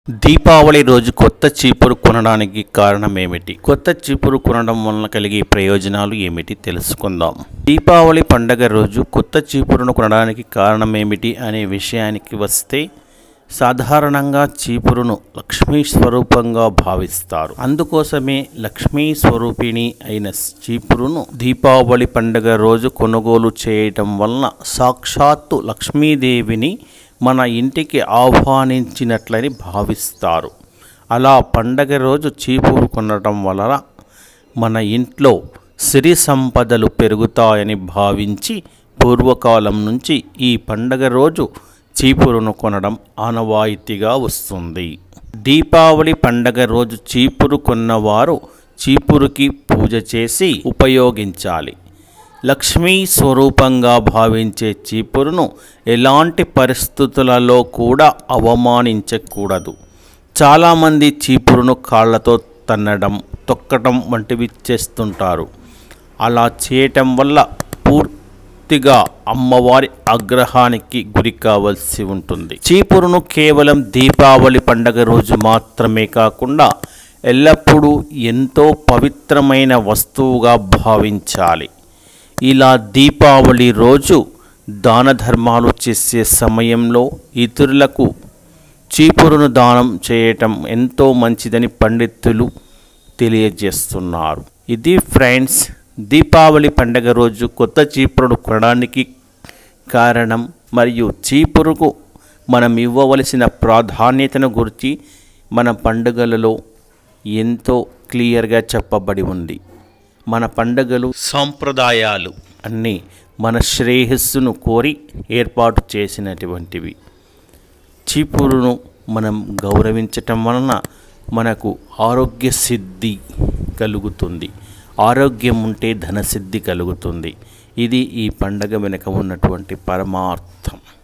దీపావళి రోజు కొత్త చీపురు కొనడానికి కారణం ఏమిటి కొత్త చీపురు కొనడం వలన కలిగే ప్రయోజనాలు ఏమిటి తెలుసుకుందాం దీపావళి పండగ రోజు కొత్త చీపురును కొనడానికి కారణం ఏమిటి అనే విషయానికి వస్తే సాధారణంగా చీపురును లక్ష్మీ స్వరూపంగా భావిస్తారు అందుకోసమే లక్ష్మీ స్వరూపిణి అయిన చీపురును దీపావళి పండగ రోజు కొనుగోలు చేయటం వలన సాక్షాత్తు లక్ష్మీదేవిని మన ఇంటికి ఆహ్వానించినట్లని భావిస్తారు అలా పండగ రోజు చీపురు కొనడం వలన మన ఇంట్లో సిరి సంపదలు పెరుగుతాయని భావించి పూర్వకాలం నుంచి ఈ పండగ రోజు చీపురును కొనడం ఆనవాయితీగా వస్తుంది దీపావళి పండగ రోజు చీపురు కొన్నవారు చీపురుకి పూజ చేసి ఉపయోగించాలి లక్ష్మీ స్వరూపంగా భావించే చీపురును ఎలాంటి పరిస్థితులలో కూడా అవమానించకూడదు చాలామంది చీపురును కాళ్ళతో తన్నడం తొక్కడం వంటివి చేస్తుంటారు అలా చేయటం వల్ల పూర్తిగా అమ్మవారి ఆగ్రహానికి గురి కావలసి ఉంటుంది చీపురును కేవలం దీపావళి పండగ రోజు మాత్రమే కాకుండా ఎల్లప్పుడూ ఎంతో పవిత్రమైన వస్తువుగా భావించాలి ఇలా దీపావళి రోజు దాన ధర్మాలు చేసే సమయంలో ఇతరులకు చీపురును దానం చేయటం ఎంతో మంచిదని పండితులు తెలియజేస్తున్నారు ఇది ఫ్రెండ్స్ దీపావళి పండగ రోజు కొత్త చీపురును కొనడానికి కారణం మరియు చీపురుకు మనం ఇవ్వవలసిన ప్రాధాన్యతను గురించి మన పండుగలలో ఎంతో క్లియర్గా చెప్పబడి ఉంది మన పండుగలు సాంప్రదాయాలు అన్నీ మన శ్రేయస్సును కోరి ఏర్పాటు చేసినటువంటివి చీపురును మనం గౌరవించటం వలన మనకు ఆరోగ్య సిద్ధి కలుగుతుంది ఆరోగ్యం ఉంటే ధనసిద్ధి కలుగుతుంది ఇది ఈ పండగ వెనుక ఉన్నటువంటి పరమార్థం